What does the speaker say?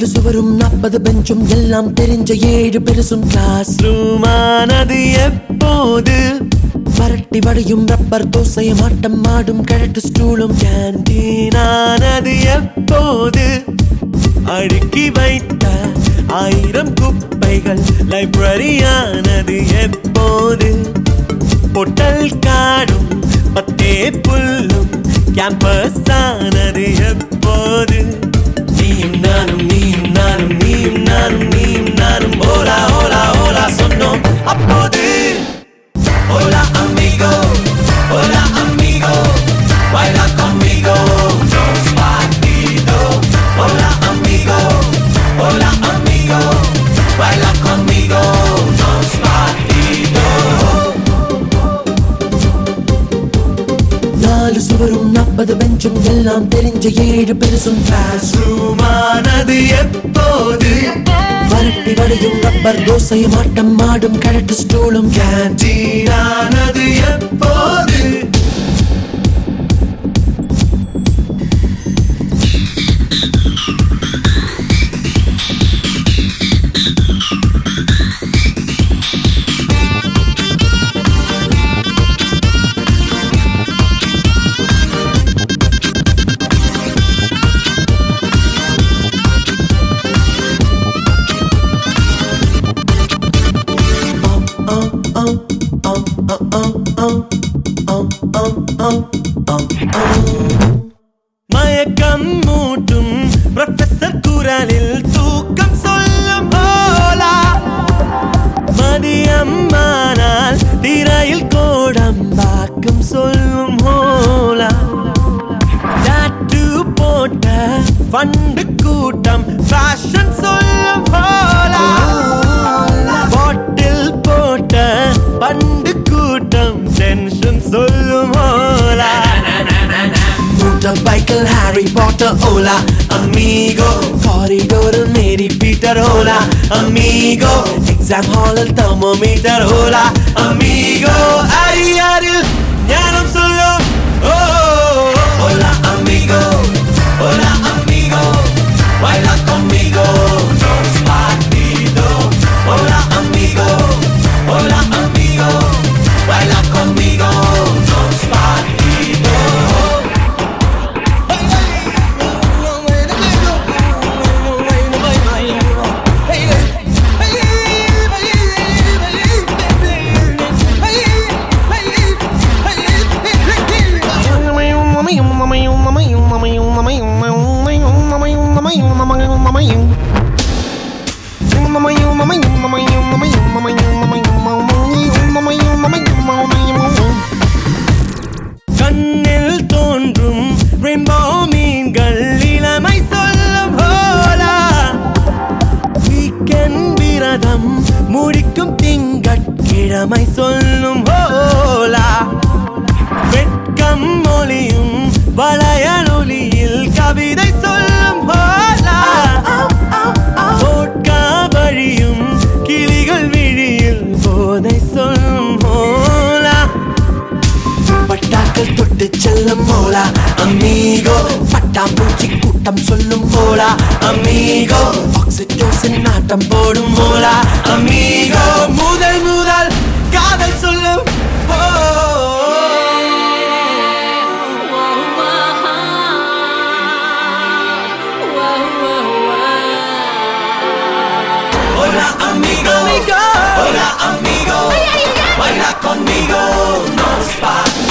நாலு சுவரும் நாற்பது பெஞ்சும் எல்லாம் தெரிஞ்ச ஏழு பெருசும் கிளாஸ் ரூமானது எப்போது வரட்டி வடையும் ரப்பர் தோசையும் ஆட்டம் ஆடும் கிழட்டு ஸ்டூலும் கேண்டீனானது எப்போது அடுக்கி வைத்த ஆயிரம் குப்பைகள் லைப்ரரியானது எப்போது பொட்டல் காடும் பத்தே புல்லும் கேம்பஸ் ஆனது எப்போது நீயும் நானும் நீயும் நானும் நீயும் நானும் நீயும் நானும் ஓலா ஓலா ஓலா சொன்னோம் அப்போது Hola amigo, hola amigo, baila conmigo, dos partidos. Hola amigo, hola amigo, baila conmigo, dos partidos. நாலு சுவரும் நாற்பது பெஞ்சும் எல்லாம் தெரிஞ்ச ஏழு பெருசும் கிளாஸ் ரூமானது எப்போது வரட்டி வடையும் ரப்பர் தோசையும் ஆட்டம் ஆடும் கிழட்டு ஸ்டூலும் கேண்டீனானது எப்போது மயக்கம் மூட்டும் ப்ரொஃபசர் குரலில் தூக்கம் சொல்லும் போலா மதியம் ஆனால் திரையில் கோடம் பாக்கம் சொல்லும் ஹோலா டாட்டு போட்ட ஃபண்டு கூட்டம் ஃபேஷன் சொல்லும் ஹோலா பாட்டில் போட்ட பண்டு கூட்டம் டென்ஷன் சொல்லும் ஹோலா Motor bicycle Harry Potter hola amigo Corridor Mary Peter hola amigo Exam hall thermometer hola amigo അരിയാരിൽ ജ്ഞാനം சொல்லும் oh hola amigo hola amigo baila conmigo dos partidos hola amigo hola amigo baila conmigo dos partidos கண்ணில் தோன்றும் rainbow மீன்கள் இளமை சொல்லும் போலா weekend விரதம் முடிக்கும் திங்கட்கிழமை சொல்லும் போலா வெட்கம் மொழியும் வளையலொலியில் கவிதை சொல்லும் போலா போட்கா வழியும் கிளிகள் விழியில் போதை சொல்லும் போலா பட்டாக்கள் தொட்டு செல்லும் போலா அமீகோ பட்டாம்பூச்சி கூட்டம் சொல்லும் போலா அமீகோ ஆக்சிடோசின் நாட்டம் போடும் போலா அமீகோ முதல் முதல் காதல் சொல்லும் போ Hola amigo, hola amigo, baila conmigo, nos va